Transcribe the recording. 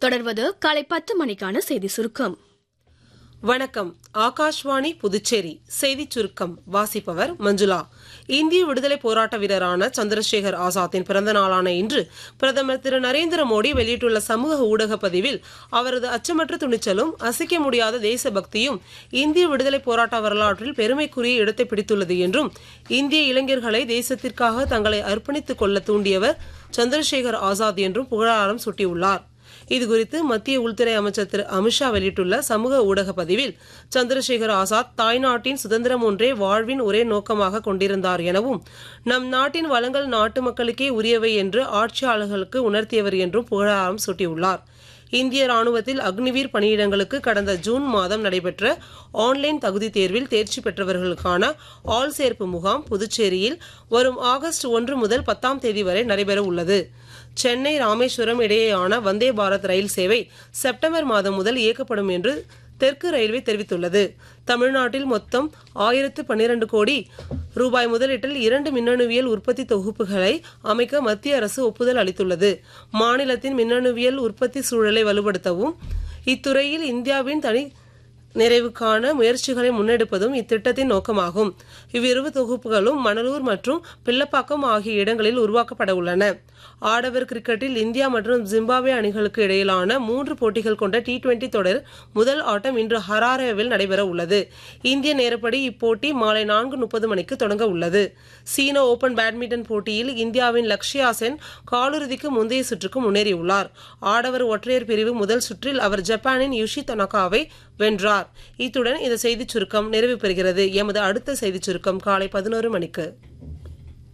தொடர்வது காலை பத்து மணிக்கான செய்தி சுருக்கம் வணக்கம் ஆகாஷ்வாணி புதுச்சேரி செய்திச் சுருக்கம் வாசிப்பவர் மஞ்சுளா இந்திய விடுதலை போராட்ட வீரரான சந்திரசேகர் ஆசாத்தின் பிறந்த நாளான இன்று பிரதமர் திரு நரேந்திர மோடி வெளியிட்டுள்ள சமூக ஊடக பதிவில் அவரது அச்சமற்ற துணிச்சலும் அசைக்க முடியாத தேசபக்தியும் இந்திய விடுதலை போராட்ட வரலாற்றில் பெருமைக்குரிய இடத்தை பிடித்துள்ளது என்றும் இந்திய இளைஞர்களை தேசத்திற்காக தங்களை அர்ப்பணித்துக் கொள்ள தூண்டியவர் சந்திரசேகர் ஆசாத் என்றும் புகழாரம் சூட்டியுள்ளார் இதுகுறித்து மத்திய உள்துறை அமைச்சர் திரு அமித்ஷா வெளியிட்டுள்ள சமூக ஊடக பதிவில் சந்திரசேகர் ஆசாத் தாய்நாட்டின் சுதந்திரம் ஒன்றே வாழ்வின் ஒரே நோக்கமாக கொண்டிருந்தார் எனவும் நம் நாட்டின் வளங்கள் நாட்டு மக்களுக்கே உரியவை என்று ஆட்சியாளர்களுக்கு உணர்த்தியவர் என்றும் புகழாரம் சூட்டியுள்ளார் இந்திய ராணுவத்தில் அக்னிவீர் பணியிடங்களுக்கு கடந்த ஜூன் மாதம் நடைபெற்ற ஆன்லைன் தகுதி தேர்வில் தேர்ச்சி பெற்றவர்களுக்கான ஆள் சேர்ப்பு முகாம் புதுச்சேரியில் வரும் ஆகஸ்ட் ஒன்று முதல் பத்தாம் தேதி வரை நடைபெற உள்ளது சென்னை ராமேஸ்வரம் இடையேயான வந்தே பாரத் ரயில் சேவை செப்டம்பர் மாதம் முதல் இயக்கப்படும் என்று தெற்கு ரயில்வே தெரிவித்துள்ளது தமிழ்நாட்டில் மொத்தம் ஆயிரத்து பன்னிரண்டு கோடி ரூபாய் முதலீட்டில் இரண்டு மின்னணுவியல் உற்பத்தி தொகுப்புகளை அமைக்க மத்திய அரசு ஒப்புதல் அளித்துள்ளது மாநிலத்தின் மின்னணுவியல் உற்பத்தி சூழலை வலுப்படுத்தவும் இத்துறையில் இந்தியாவின் தனி நிறைவுக்கான முயற்சிகளை முன்னெடுப்பதும் இத்திட்டத்தின் நோக்கமாகும் இவ்விரு தொகுப்புகளும் மணலூர் மற்றும் பிள்ளப்பாக்கம் ஆகிய இடங்களில் உருவாக்கப்பட உள்ளன ஆடவர் கிரிக்கெட்டில் இந்தியா மற்றும் ஜிம்பாப்வே அணிகளுக்கு இடையிலான மூன்று போட்டிகள் கொண்ட டி டுவெண்டி தொடர் முதல் ஆட்டம் இன்று ஹராரேவில் நடைபெற உள்ளது இந்திய நேரப்படி இப்போட்டி மாலை நான்கு முப்பது மணிக்கு தொடங்க உள்ளது சீன ஓபன் பேட்மிண்டன் போட்டியில் இந்தியாவின் லக்ஷ்யா சென் காலிறுதிக்கு முந்தைய சுற்றுக்கு முன்னேறியுள்ளார் ஆடவர் ஒற்றையர் பிரிவு முதல் சுற்றில் அவர் ஜப்பானின் யுஷி தனகாவை வென்றார் இத்துடன் இந்த செய்திச் சுருக்கம் நிறைவு பெறுகிறது எமது அடுத்த செய்திச் சுருக்கம் காலை பதினோரு மணிக்கு